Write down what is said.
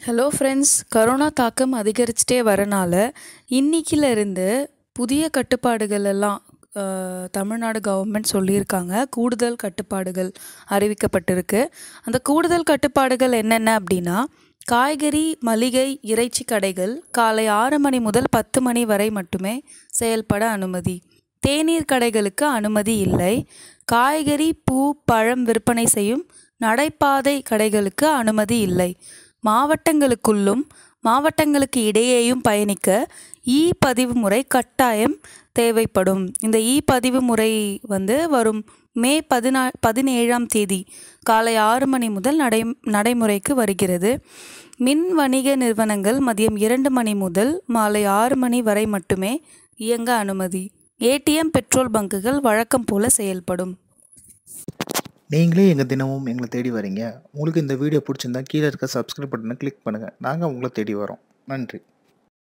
hello friends corona தாக்கம் அதிகரிச்சிட்டே வரனால இன்னைக்கிலேருந்து புதிய கட்டுப்பாடுகள் எல்லாம் அஹ், தமிழ்நாடு கவர்மெண்ட் சொல்லியிருக்காங்க கூடுதல் கட்டுப்பாடுகள் அறிவிக்கப்பட்டிருக்கு அந்த கூடுதல் கட்டுப்பாடுகள் என்னென்ன அப்படின்னா காய்கறி மளிகை இறைச்சி கடைகள் காலை ஆறு மணி முதல் பத்து மணி வரை மட்டுமே செயல்பட அனுமதி தேநீர் கடைகளுக்கு அனுமதி இல்லை காய்கறி பூ பழம் விற்பனை செய்யும் நடைபாதை கடைகளுக்கு அனுமதி இல்லை மாவட்டங்களுக்குள்ளும் மாவட்டங்களுக்கு இடையேயும் பயணிக்க இ பதிவு முறை கட்டாயம் தேவைப்படும் இந்த இ பதிவு முறை வந்து வரும் மே பதினா பதினேழாம் தேதி காலை ஆறு மணி முதல் நடை நடைமுறைக்கு வருகிறது மின் வணிக நிறுவனங்கள் மதியம் இரண்டு மணி முதல் மாலை ஆறு மணி வரை மட்டுமே இயங்க அனுமதி ஏடிஎம் பெட்ரோல் பங்குகள் வழக்கம் போல செயல்படும் நீங்களே எங்கள் தினமும் எங்களை தேடி வரீங்க உங்களுக்கு இந்த வீடியோ பிடிச்சிருந்தா கீழே இருக்க சப்ஸ்கிரைப் பட்டனை கிளிக் பண்ணுங்கள் நாங்கள் உங்களை தேடி வரோம் நன்றி